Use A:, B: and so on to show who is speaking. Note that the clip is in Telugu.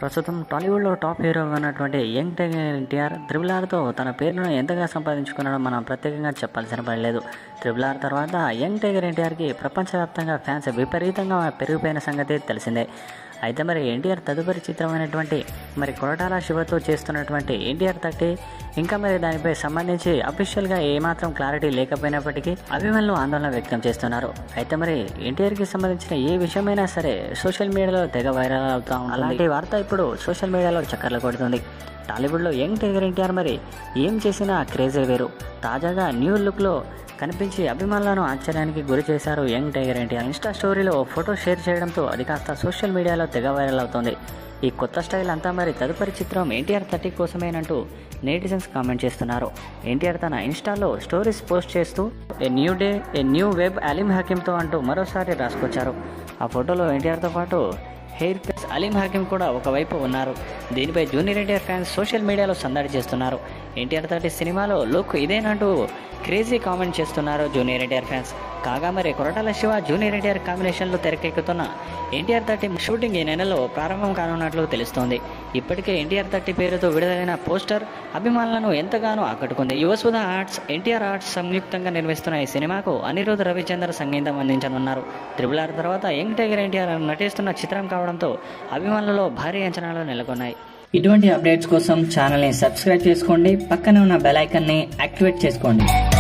A: ప్రస్తుతం టాలీవుడ్లో టాప్ హీరోగా ఉన్నటువంటి యంగ్ టైగర్ ఎన్టీఆర్ త్రిబుల్ ఆర్తో తన పేరును ఎంతగా సంపాదించుకున్నాడో మనం ప్రత్యేకంగా చెప్పాల్సిన పని లేదు త్రిబుల్ ఆర్ తర్వాత యంగ్ టైగర్ ఎన్టీఆర్కి ప్రపంచవ్యాప్తంగా ఫ్యాన్స్ విపరీతంగా పెరిగిపోయిన సంగతి తెలిసిందే అయితే మరి ఎన్టీఆర్ తదుపరి చిత్రమైనటువంటి మరి కొరటాల శివతో చేస్తున్నటువంటి ఎన్టీఆర్ థర్టీ ఇంకా మరి దానిపై సంబంధించి అఫీషియల్గా ఏమాత్రం క్లారిటీ లేకపోయినప్పటికీ అభిమానులు ఆందోళన వ్యక్తం చేస్తున్నారు అయితే మరి ఎన్టీఆర్కి సంబంధించిన ఏ విషయమైనా సరే సోషల్ మీడియాలో తెగ వైరల్ అవుతా ఉంది అలాంటి వార్త ఇప్పుడు సోషల్ మీడియాలో చక్కర్లు కొడుతుంది టాలీవుడ్లో యంగ్ టైగర్ ఎన్టీఆర్ మరి ఏం చేసినా క్రేజీ వేరు తాజాగా న్యూ లుక్లో కనిపించి అభిమానులను ఆశ్చర్యానికి గురి చేశారు యంగ్ టైగర్ ఎన్టీఆర్ ఇన్స్టా స్టోరీలో ఫోటో షేర్ చేయడంతో అది కాస్త సోషల్ మీడియాలో తెగ వైరల్ అవుతోంది ఈ కొత్త స్టైల్ అంతా మరి తదుపరి చిత్రం ఎన్టీఆర్ థర్టీ కోసమేనంటూ నేటిజన్స్ కామెంట్ చేస్తున్నారు ఎన్టీఆర్ తన ఇన్స్టాలో స్టోరీస్ పోస్ట్ చేస్తూ a new day a new web Aalim హకీంతో అంటూ మరోసారి రాసుకొచ్చారు ఆ ఫోటోలో ఎన్టీఆర్తో పాటు హెయిర్ ప్లస్ అలీం హకీం కూడా ఒకవైపు ఉన్నారు దీనిపై జూనియర్ ఎన్టీఆర్ ఫ్యాన్స్ సోషల్ మీడియాలో సందడి చేస్తున్నారు ఎన్టీఆర్ థర్టీ సినిమాలో లుక్ ఇదేనంటూ క్రేజీ కామెంట్ చేస్తున్నారు జూనియర్ ఎన్టీఆర్ ఫ్యాన్స్ కాగా మరి కొరటాల శివ జూనియర్ ఎన్టీఆర్ కాంబినేషన్లో తెరకెక్కుతున్న ఎన్టీఆర్ థర్టీ షూటింగ్ ఈ నెలలో ప్రారంభం కానున్నట్లు తెలుస్తోంది ఇప్పటికే ఎన్టీఆర్ థర్టీ పేరుతో విడుదలైన పోస్టర్ అభిమానులను ఎంతగానో ఆకట్టుకుంది యువసుధ ఆర్ట్స్ ఎన్టీఆర్ ఆర్ట్స్ సంయుక్తంగా నిర్మిస్తున్న ఈ సినిమాకు అనిరుద్ రవిచంద్ర సంగీతం అందించనున్నారు త్రిబుల్ ఆర్ తర్వాత యంగ్ టైగర్ ఎన్టీఆర్ నటిస్తున్న చిత్రం కావడంతో అభిమానులలో భారీ అంచనాలు నెలకొన్నాయి ఇటువంటి అప్డేట్స్ కోసం ఛానల్ని సబ్స్క్రైబ్ చేసుకోండి పక్కనే ఉన్న బెల్ ఐకాన్ని యాక్టివేట్ చేసుకోండి